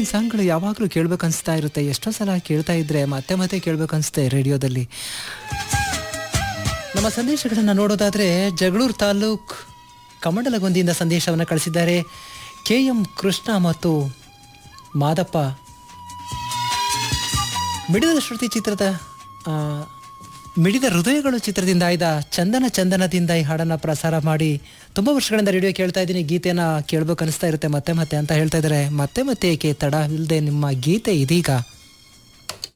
ಸಾಂಗ್ಗಳು ಯಾವಾಗಲೂ ಕೇಳ್ಬೇಕು ಅನಿಸ್ತಾ ಇರುತ್ತೆ ಎಷ್ಟೋ ಸಲ ಕೇಳ್ತಾ ಇದ್ರೆ ಮತ್ತೆ ಮತ್ತೆ ಕೇಳ್ಬೇಕು ಅನಿಸುತ್ತೆ ರೇಡಿಯೋದಲ್ಲಿ ನಮ್ಮ ಸಂದೇಶಗಳನ್ನು ನೋಡೋದಾದ್ರೆ ಜಗಳೂರು ತಾಲೂಕ್ ಕಮಂಡಲಗೊಂದಿಯಿಂದ ಸಂದೇಶವನ್ನು ಕಳಿಸಿದ್ದಾರೆ ಕೆ ಎಂ ಕೃಷ್ಣ ಮತ್ತು ಮಾದಪ್ಪ ಮಿಡಿದ ಶ್ರುತಿ ಚಿತ್ರದ ಆ, ಮಿಡಿದ ಹೃದಯಗಳು ಚಿತ್ರದಿಂದ ಆಯ್ದ ಚಂದನ ಚಂದನದಿಂದ ಈ ಹಾಡನ್ನು ಪ್ರಸಾರ ಮಾಡಿ ತುಂಬ ವರ್ಷಗಳಿಂದ ರೇಡಿಯೋ ಕೇಳ್ತಾ ಇದ್ದೀನಿ ಗೀತೆನ ಕೇಳ್ಬೇಕು ಅನಿಸ್ತಾ ಇರುತ್ತೆ ಮತ್ತೆ ಮತ್ತೆ ಅಂತ ಹೇಳ್ತಾ ಇದ್ದಾರೆ ಮತ್ತೆ ಮತ್ತೆ ಏಕೆ ತಡ ಇಲ್ಲದೆ ನಿಮ್ಮ ಗೀತೆ ಇದೀಗ